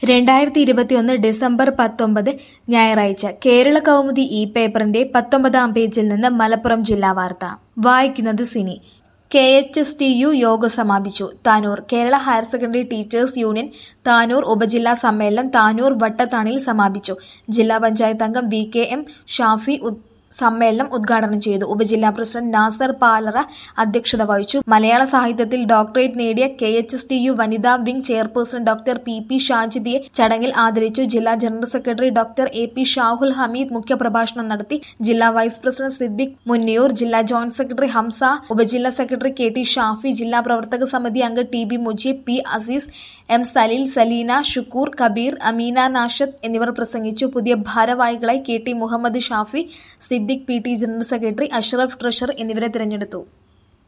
രണ്ടായിരത്തി ഇരുപത്തിയൊന്ന് ഡിസംബർ പത്തൊമ്പത് ഞായറാഴ്ച കേരള കൗമുദി ഇ പേപ്പറിന്റെ പത്തൊമ്പതാം പേജിൽ നിന്ന് മലപ്പുറം ജില്ലാ വാർത്ത വായിക്കുന്നത് Sini K H S T U യോഗം സമാപിച്ചു Tanur Kerala higher secondary teachers union Tanur ഉപജില്ലാ സമ്മേളനം താനൂർ വട്ടത്താണിയിൽ സമാപിച്ചു ജില്ലാ പഞ്ചായത്ത് അംഗം വി കെ എം ഷാഫി ഉദ് സമ്മേളനം ഉദ്ഘാടനം ചെയ്തു ഉപജില്ലാ പ്രസിഡന്റ് നാസർ പാലറ അധ്യക്ഷത വഹിച്ചു മലയാള സാഹിത്യത്തിൽ ഡോക്ടറേറ്റ് നേടിയ K H S T U വനിതാ wing chairperson doctor P P ഷാജിദിയെ ചടങ്ങിൽ ആദരിച്ചു ജില്ലാ general secretary doctor A P Shahul Hameed മുഖ്യപ്രഭാഷണം നടത്തി ജില്ലാ വൈസ് പ്രസിഡന്റ് സിദ്ദിഖ് മുന്നിയൂർ ജില്ലാ ജോയിന്റ് സെക്രട്ടറി ഹംസ ഉപജില്ലാ സെക്രട്ടറി കെ ടി ഷാഫി ജില്ലാ പ്രവർത്തക സമിതി അംഗം T B Mujeeb P Aziz M Saleel Saleena Shukkur Kabeer Ameena Nashad എന്നിവർ പ്രസംഗിച്ചു പുതിയ ഭാരവാഹികളായി K T Muhammad Shafi Siddique P T general secretary Ashraf treasurer എന്നിവരെ തിരഞ്ഞെടുത്തു